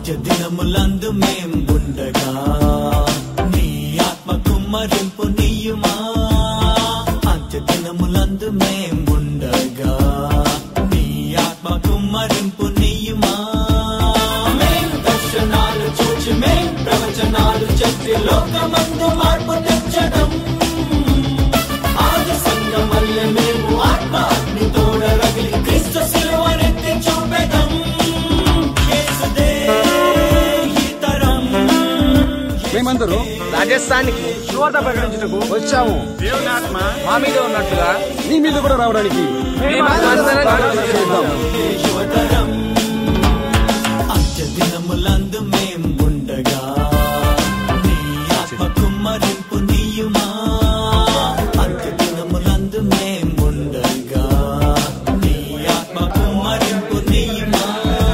అంత్య దినములందు మేం ఉండగా నీ ఆత్మ కుమ్మరింపు నీయుమా అంత్య దినములందు మేం ఉండగా నీ ఆత్మ కుమ్మరింపు నీయుమా మేం దర్శనాలు చూచి మేం ప్రవచనాలు చెప్పి లోకమందు మార్పు తెచ్చడం ఆది సంగమల్లె మేము ఆత్మ అగ్ని తోడ రగిలి క్రీస్తు శిలువనెత్తి చూపెదం యేసుదే ఈ తరం మేమందరూ రాజస్థాన్కి సువార్త ప్రకటించుటకు వచ్చాము దేవునాత్మ మా మీద ఉన్నట్టుగా నీ మీద కూడా రావడానికి మేమందరం కలిసి చేద్దాం యువతరం అంత్య దినములందు మేం ఉండగా నీ ఆత్మ కుమ్మరింపు నీయుమా అంత్య దినములందు మేం ఉండగా నీ ఆత్మ కుమ్మరింపు నీయుమా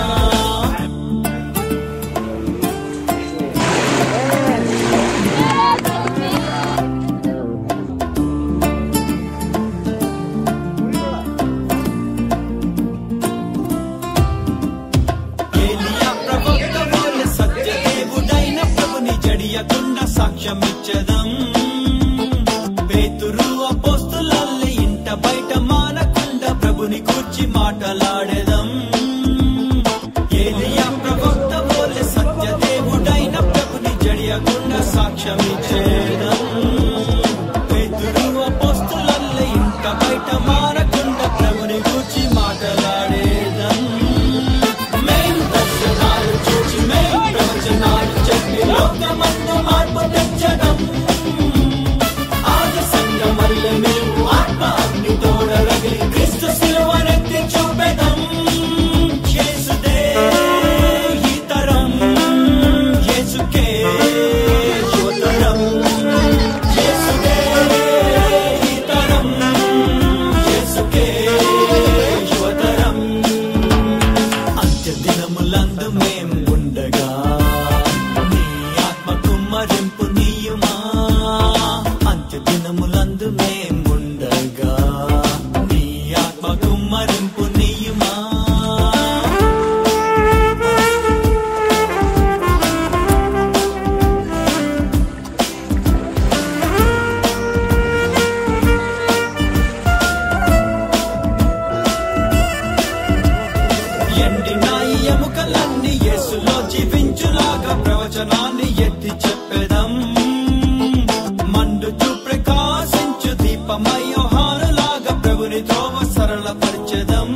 ఏలియా ప్రవక్త వలె సత్యదేవుడైన ప్రభుని జడియకుండా సాక్ష్యమిచ్చదం పేతురు అపోస్తులల్లే ఇంట బయట మానకుండా ప్రభుని కూర్చి మాటలాడేదం ఏలియా ప్రవక్త వలె సత్యదేవుడైన ప్రభుని జడియకుండా సాక్ష్యమిచ్చేదం పేతురు అపోస్తులల్లే ఇంట బయట మానకుండా ప్రభుని కూర్చి మాటలాడేదం మేం దర్శనాలు చూచి మేం ప్రవచనాలు చెప్పి లోకమందు మార్పు తెచ్చడం ఆది సంగమల్లె మేము ఆత్మ అగ్ని తోడ రగిలి క్రీస్తు శిలువనెత్తి చూపెదం యేసుదే ఈ తరం యేసుకే యువతరం యేసుదే ఈ తరం యేసుకే యువతరం అంత్య దినములందు మేం ఉండగా నీ ఆత్మ కుమ్మరింపు నీయుమా అంత్య దినములందు మేం ఉండగా నీ ఆత్మ కుమ్మరింపు నీయుమా ఎండిన ఈ ఎముకలన్నీ యేసులో జీవించులాగా ప్రవచనాన్ని ఎత్తి చెప్పెదం మండుచు ప్రకాశించు దీపమయోహానులాగా ప్రభుని త్రోవ సరళపరచెదం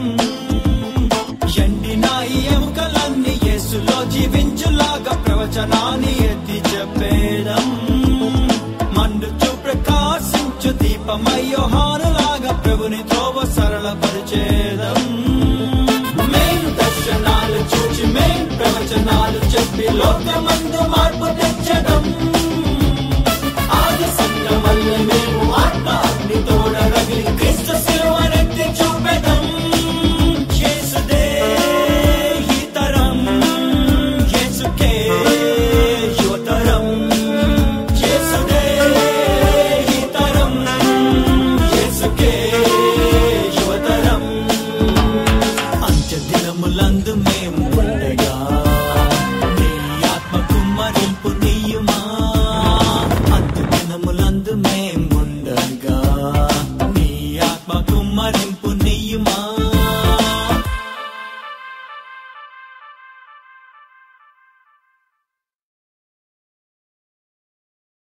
ఎండిన ఈ ఎముకలన్నీ యేసులో జీవించులాగా ప్రవచనాన్ని ఎత్తి చెప్పేదం మండుచు ప్రకాశించు దీపమయోహానులాగా ప్రభుని త్రోవ సరళపరిచేదం మేం దర్శనాలు చూచి మేం ప్రవచనాలు చెప్పి లోకమందు మార్పు తెచ్చడం ఆది సంగమల్లె మేము ఆత్మ అగ్ని తోడ రగిలి క్రీస్తు శిలువనెత్తి చూపెదం యేసుదే ఈ తరం యేసుకే యువతరం యేసుదే ఈ తరం యేసుకే యువతరం అంత్య దినములందు మేం ఉండగా నీ ఆత్మ కుమ్మరింపు నీయుమా అంత్య దినములందు మేం ఉండగా నీ ఆత్మ కుమ్మరింపు నీయుమా